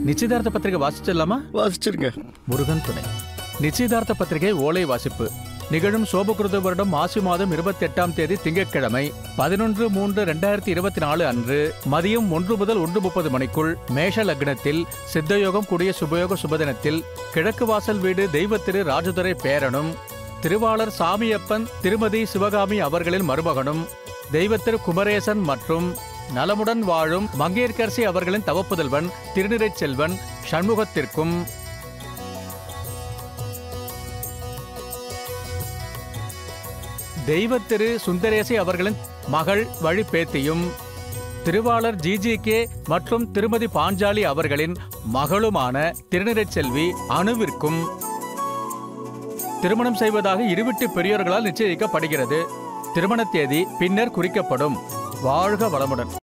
நிச்சயதார்த்த பத்திரிகை வாசிச்சிடலாமா வாசிச்சிருங்க முருகன் துணை நிச்சயதார்த்த பத்திரிகை ஓலை வாசிப்பு நிகழும் சோபகிருத வருடம் மாசி மாதம் இருபத்தி எட்டாம் தேதி திங்கட்கிழமை பதினொன்று மூன்று ரெண்டாயிரத்தி இருபத்தி நாலு அன்று மதியம் ஒன்று முதல் ஒன்று முப்பது மணிக்குள் மேஷ லக்னத்தில் சித்தயோகம் கூடிய சுபயோக சுபதினத்தில் கிழக்கு வாசல் வீடு தெய்வத்திரு ராஜதுரை பேரனும் திருவாளர் சாமியப்பன் திருமதி சிவகாமி அவர்களின் மருமகனும் தெய்வத்திரு குமரேசன் மற்றும் நலமுடன் வாழும் மங்கையர்க்கரசி அவர்களின் தவப்புதல்வன் திருநிறைச் செல்வன் சண்முகத்திற்கும் தெய்வத்திரு சுந்தரேசி அவர்களின் மகள் வழி பேத்தியும் திருவாளர் ஜிஜிகே மற்றும் திருமதி பாஞ்சாலி அவர்களின் மகளுமான திருநிறைச் செல்வி அணுவிற்கும் திருமணம் செய்வதாக இருவிட்டு பெரியோர்களால் நிச்சயிக்கப்படுகிறது திருமண தேதி பின்னர் குறிக்கப்படும் வாழ்க வளமுடன்